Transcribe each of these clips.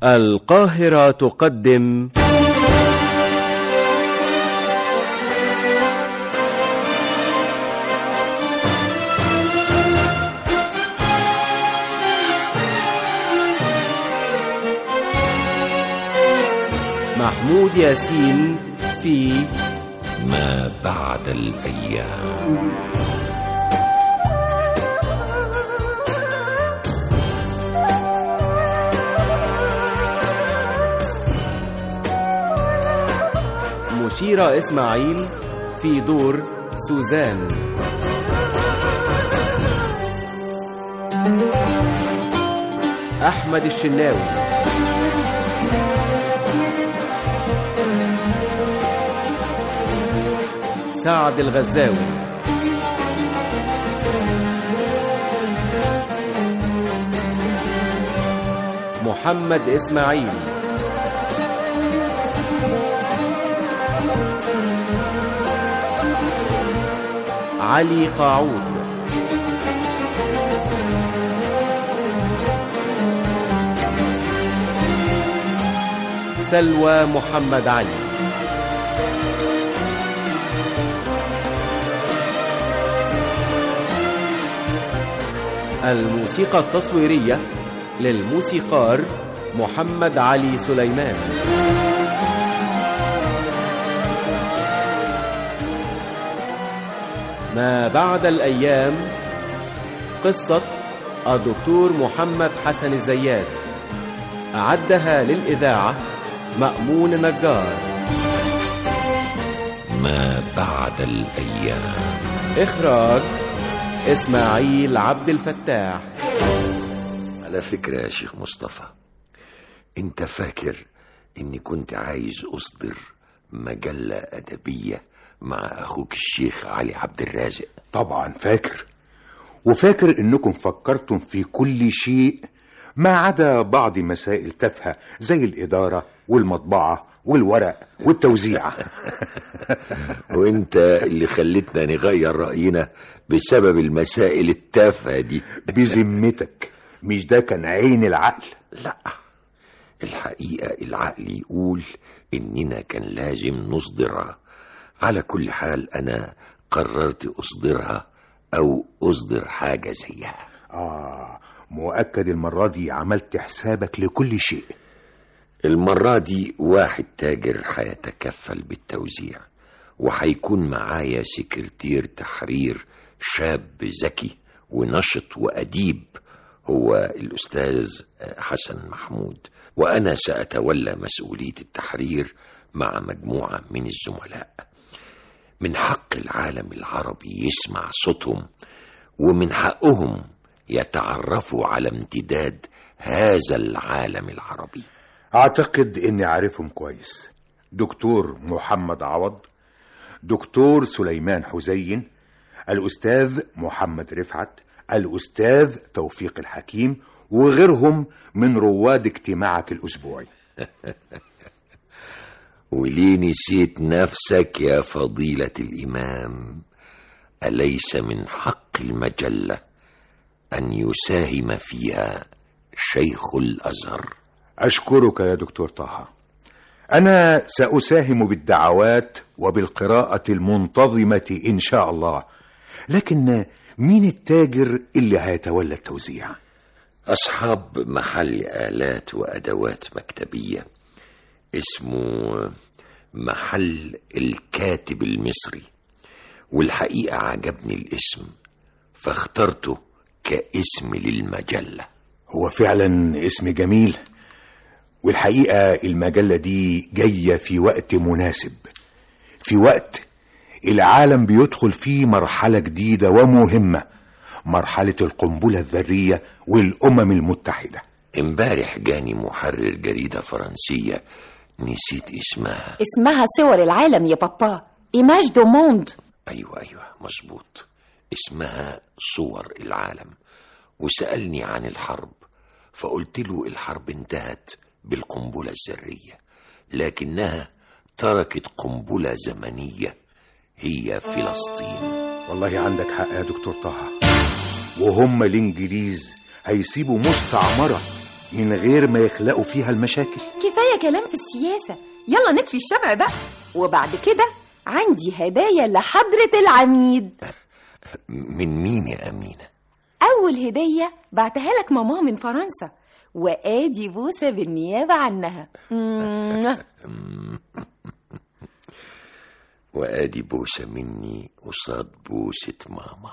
القاهرة تقدم محمود ياسين في ما بعد الأيام مشيرة إسماعيل في دور سوزان أحمد الشناوي سعد الغزاوي محمد إسماعيل علي قاعود سلوى محمد علي الموسيقى التصويرية للموسيقار محمد علي سليمان ما بعد الأيام قصة الدكتور محمد حسن الزيات أعدها للإذاعة مأمون نجار ما بعد الأيام إخراج إسماعيل عبد الفتاح على فكرة يا شيخ مصطفى انت فاكر اني كنت عايز اصدر مجلة ادبية مع اخوك الشيخ علي عبد الرازق طبعا فاكر وفاكر انكم فكرتم في كل شيء ما عدا بعض مسائل تافهه زي الاداره والمطبعه والورق والتوزيع وانت اللي خلتنا نغير رأينا بسبب المسائل التافهة دي بذمتك مش ده كان عين العقل لا الحقيقة العقل يقول إننا كان لازم نصدرها على كل حال أنا قررت أصدرها أو أصدر حاجة زيها اه مؤكد المره دي عملت حسابك لكل شيء المرة دي واحد تاجر هيتكفل بالتوزيع وهيكون معايا سكرتير تحرير شاب ذكي ونشط وأديب هو الأستاذ حسن محمود وأنا سأتولى مسؤولية التحرير مع مجموعة من الزملاء من حق العالم العربي يسمع صوتهم ومن حقهم يتعرفوا على امتداد هذا العالم العربي اعتقد اني عارفهم كويس دكتور محمد عوض دكتور سليمان حزين الاستاذ محمد رفعت الاستاذ توفيق الحكيم وغيرهم من رواد اجتماعك الاسبوعي وليه نسيت نفسك يا فضيلة الإمام أليس من حق المجلة أن يساهم فيها شيخ الأزهر أشكرك يا دكتور طه أنا سأساهم بالدعوات وبالقراءة المنتظمة إن شاء الله لكن مين التاجر اللي هيتولى التوزيع؟ أصحاب محل آلات وأدوات مكتبية اسمه محل الكاتب المصري والحقيقة عجبني الاسم فاخترته كاسم للمجلة هو فعلا اسم جميل والحقيقة المجلة دي جاية في وقت مناسب في وقت العالم بيدخل فيه مرحلة جديدة ومهمة مرحلة القنبلة الذرية والأمم المتحدة امبارح جاني محرر جريدة فرنسية نسيت اسمها اسمها صور العالم يا بابا إيماج دو موند أيوة أيوة مظبوط اسمها صور العالم وسألني عن الحرب فقلت له الحرب انتهت بالقنبلة الذرية لكنها تركت قنبلة زمنية هي فلسطين والله عندك حق يا دكتور طه وهم الإنجليز هيسيبوا مستعمرة من غير ما يخلقوا فيها المشاكل كفاية كلام في السياسة يلا نطفي الشمع بقى وبعد كده عندي هدايا لحضرة العميد من مين يا أمينة أول هدية بعتها لك ماما من فرنسا وآدي بوسة بالنيابة عنها مم. وآدي بوسة مني قصاد بوسة ماما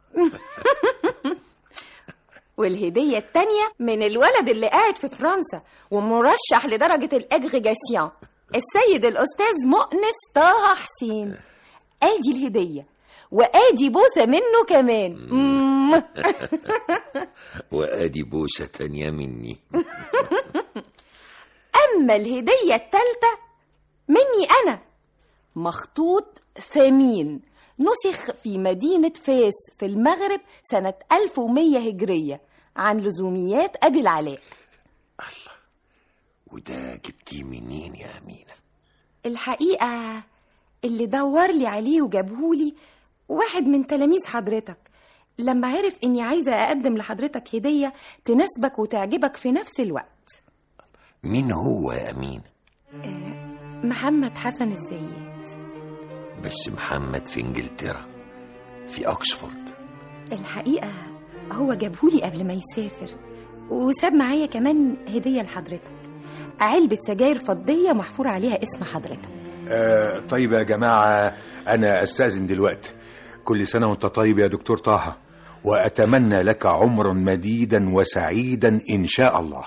والهدية التانية من الولد اللي قاعد في فرنسا ومرشح لدرجة الأجريجاسيون السيد الأستاذ مؤنس طه حسين آدي الهدية وآدي بوسة منه كمان مم. وآدي بوسة تانية مني أما الهدية التالتة مني أنا مخطوط ثمين نسخ في مدينة فاس في المغرب سنة 1100 هجرية عن لزوميات أبي العلاء وده جبتيه منين يا أمينة الحقيقة اللي دور لي عليه وجابهولي واحد من تلاميذ حضرتك لما عرف إني عايزة أقدم لحضرتك هدية تناسبك وتعجبك في نفس الوقت مين هو يا أمينة محمد حسن الزيات بس محمد في إنجلترا في أكسفورد الحقيقة هو جابهولي قبل ما يسافر وساب معايا كمان هدية لحضرتك علبة سجاير فضية محفور عليها اسم حضرتك آه طيب يا جماعة أنا أستأذن دلوقتي كل سنة وأنت طيب يا دكتور طه وأتمنى لك عمرا مديدا وسعيدا إن شاء الله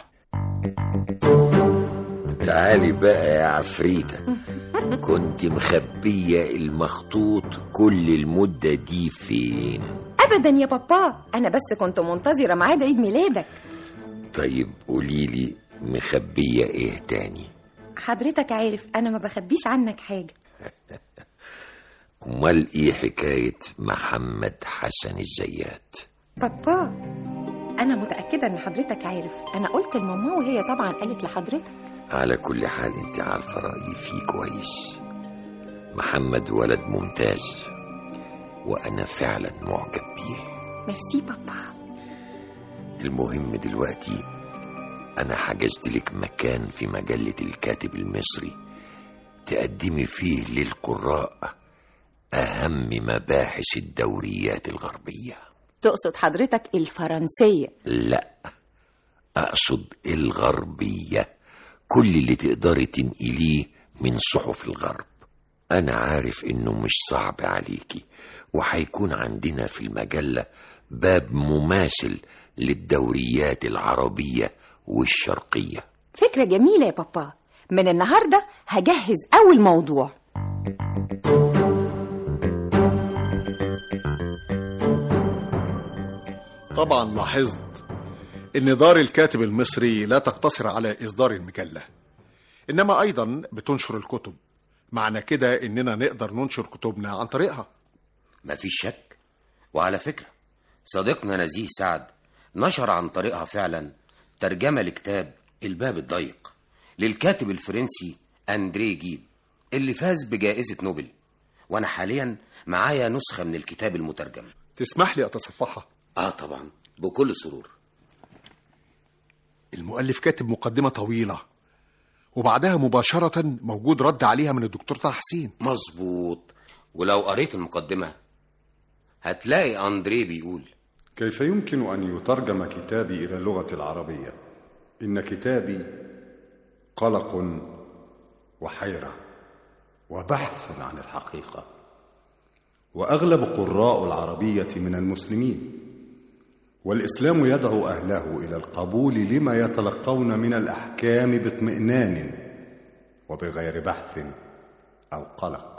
تعالي بقى يا عفريتة كنت مخبية المخطوط كل المدة دي فين أبدا يا بابا أنا بس كنت منتظرة ميعاد عيد ميلادك طيب قوليلي مخبية ايه تاني حضرتك عارف أنا ما بخبيش عنك حاجة امال ايه حكاية محمد حسن الزيات بابا أنا متأكدة إن حضرتك عارف أنا قلت لماما وهي طبعا قالت لحضرتك على كل حال انت عارفة رأيي فيه كويس محمد ولد ممتاز وانا فعلا معجب بيه ميرسي بابا المهم دلوقتي انا حجزت لك مكان في مجلة الكاتب المصري تقدمي فيه للقراء اهم مباحث الدوريات الغربية تقصد حضرتك الفرنسية لا اقصد الغربية كل اللي تقدري تنقليه من صحف الغرب انا عارف انه مش صعب عليكي وهيكون عندنا في المجلة باب مماثل للدوريات العربية والشرقية فكرة جميلة يا بابا من النهاردة هجهز أول موضوع طبعا لاحظت ان دار الكاتب المصري لا تقتصر على اصدار المجله انما ايضا بتنشر الكتب معنى كده اننا نقدر ننشر كتبنا عن طريقها مفيش شك وعلى فكرة صديقنا نزيه سعد نشر عن طريقها فعلا ترجمة لكتاب الباب الضيق للكاتب الفرنسي أندري جيد اللي فاز بجائزة نوبل وأنا حاليا معايا نسخة من الكتاب المترجم تسمح لي اتصفحها آه طبعا بكل سرور المؤلف كاتب مقدمة طويلة وبعدها مباشرة موجود رد عليها من الدكتور طه حسين مظبوط ولو قريت المقدمة هتلاقي أندري بيقول كيف يمكن ان يترجم كتابي الى اللغه العربيه ان كتابي قلق وحيره وبحث عن الحقيقه واغلب قراء العربيه من المسلمين والاسلام يدعو اهله الى القبول لما يتلقون من الاحكام باطمئنان وبغير بحث او قلق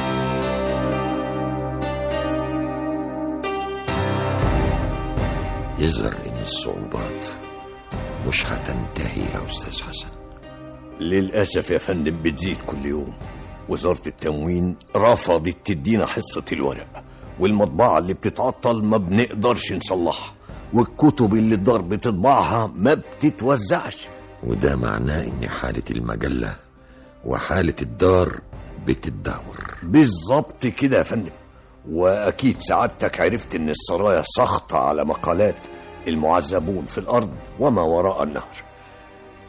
يظهر ان الصعوبات مش هتنتهي يا استاذ حسن للأسف يا فندم بتزيد كل يوم وزارة التموين رفضت تدينا حصة الورق والمطبعة اللي بتتعطل ما بنقدرش نصلحها والكتب اللي الدار بتطبعها ما بتتوزعش وده معناه ان حالة المجلة وحالة الدار بتتدهور بالظبط كده يا فندم وأكيد سعادتك عرفت إن السرايا ساخطة على مقالات المعذبون في الأرض وما وراء النهر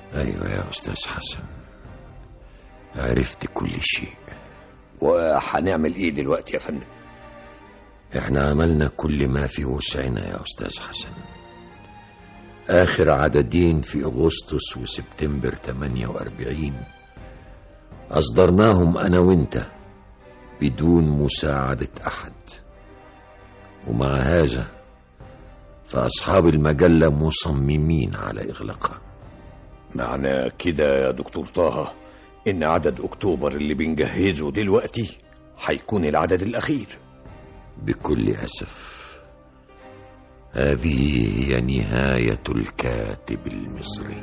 أيوة يا أستاذ حسن عرفت كل شيء وهنعمل ايه دلوقتي يا فندم احنا عملنا كل ما في وسعنا يا أستاذ حسن آخر عددين في أغسطس وسبتمبر 48 أصدرناهم أنا وإنت بدون مساعدة أحد ومع هذا فأصحاب المجلة مصممين على إغلاقها معنى كده يا دكتور طه ان عدد اكتوبر اللي بنجهزه دلوقتي هيكون العدد الاخير بكل أسف هذه هي نهاية الكاتب المصري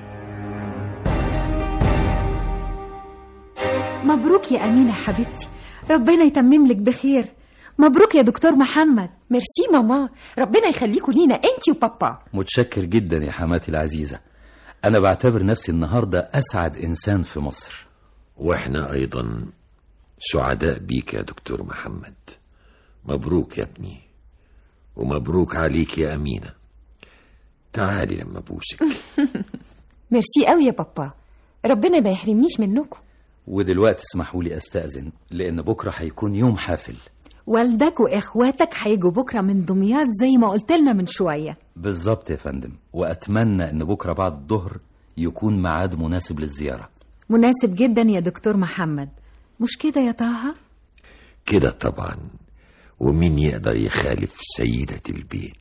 مبروك يا أمينة حبيبتي ربنا يتمم لك بخير مبروك يا دكتور محمد ميرسي ماما ربنا يخليكوا لينا انتي وبابا متشكر جدا يا حماتي العزيزة أنا بعتبر نفسي النهاردة أسعد إنسان في مصر وإحنا أيضا سعداء بيك يا دكتور محمد مبروك يا ابني ومبروك عليك يا أمينة تعالي لما بوسك ميرسي قوي يا بابا ربنا ما يحرمنيش منكم ودلوقتي اسمحوا لي أستأذن لأن بكرة هيكون يوم حافل والدك وإخواتك هيجوا بكرة من دمياط زي ما قلت لنا من شوية بالظبط يا فندم وأتمنى إن بكرة بعد الظهر يكون ميعاد مناسب للزيارة مناسب جدا يا دكتور محمد مش كده يا طه كده طبعا ومين يقدر يخالف سيدة البيت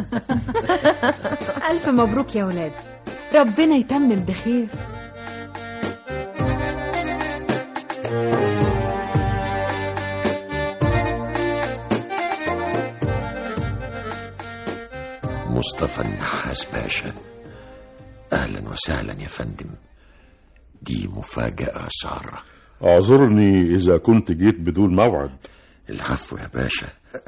ألف مبروك يا ولاد ربنا يتمم بخير مصطفى النحاس باشا أهلا وسهلا يا فندم دي مفاجأة سارة اعذرني إذا كنت جيت بدون موعد العفو يا باشا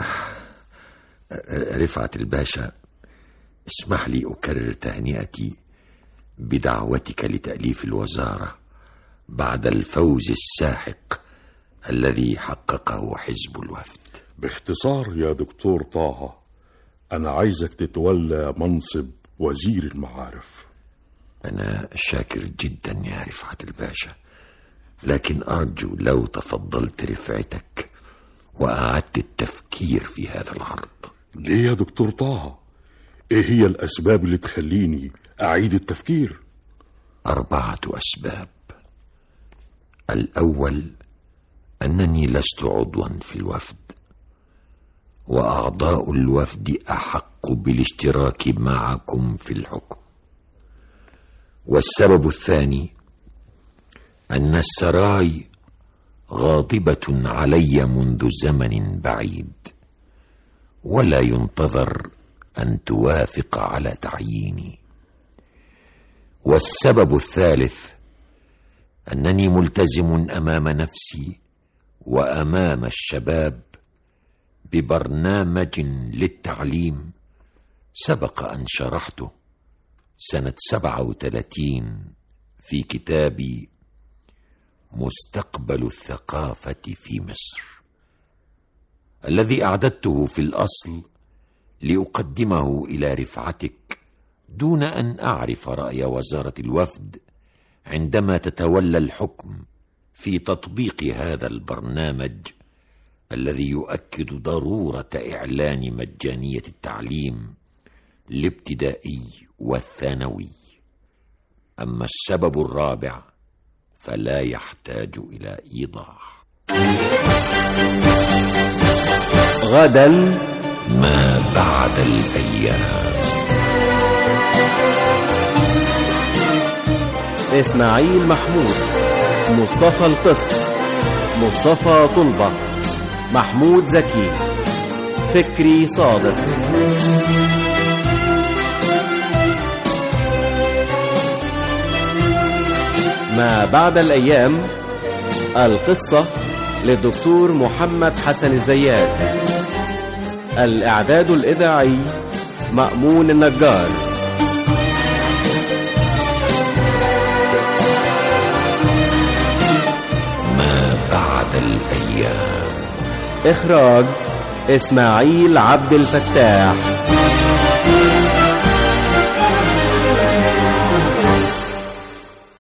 رفعت الباشا اسمح لي أكرر تهنئتي بدعوتك لتأليف الوزارة بعد الفوز الساحق الذي حققه حزب الوفد باختصار يا دكتور طه أنا عايزك تتولى منصب وزير المعارف أنا شاكر جدا يا رفعت الباشا لكن أرجو لو تفضلت رفعتك وأعدت التفكير في هذا العرض ليه يا دكتور طه إيه هي الأسباب اللي تخليني أعيد التفكير أربعة أسباب الأول أنني لست عضوا في الوفد وأعضاء الوفد أحق بالاشتراك معكم في الحكم والسبب الثاني أن السراي غاضبة علي منذ زمن بعيد ولا ينتظر أن توافق على تعييني والسبب الثالث أنني ملتزم أمام نفسي وأمام الشباب ببرنامج للتعليم سبق أن شرحته سنة سبعة وثلاثين في كتابي مستقبل الثقافة في مصر الذي أعددته في الأصل لأقدمه إلى رفعتك دون أن أعرف رأي وزارة الوفد عندما تتولى الحكم في تطبيق هذا البرنامج الذي يؤكد ضرورة إعلان مجانية التعليم الابتدائي والثانوي أما السبب الرابع فلا يحتاج إلى إيضاح غدا ما بعد الأيام إسماعيل محمود مصطفى القسط مصطفى طلبة محمود زكي فكري صادق ما بعد الأيام القصة للدكتور محمد حسن الزيات الإعداد الإذاعي مأمون النجار ما بعد الأيام إخراج إسماعيل عبد الفتاح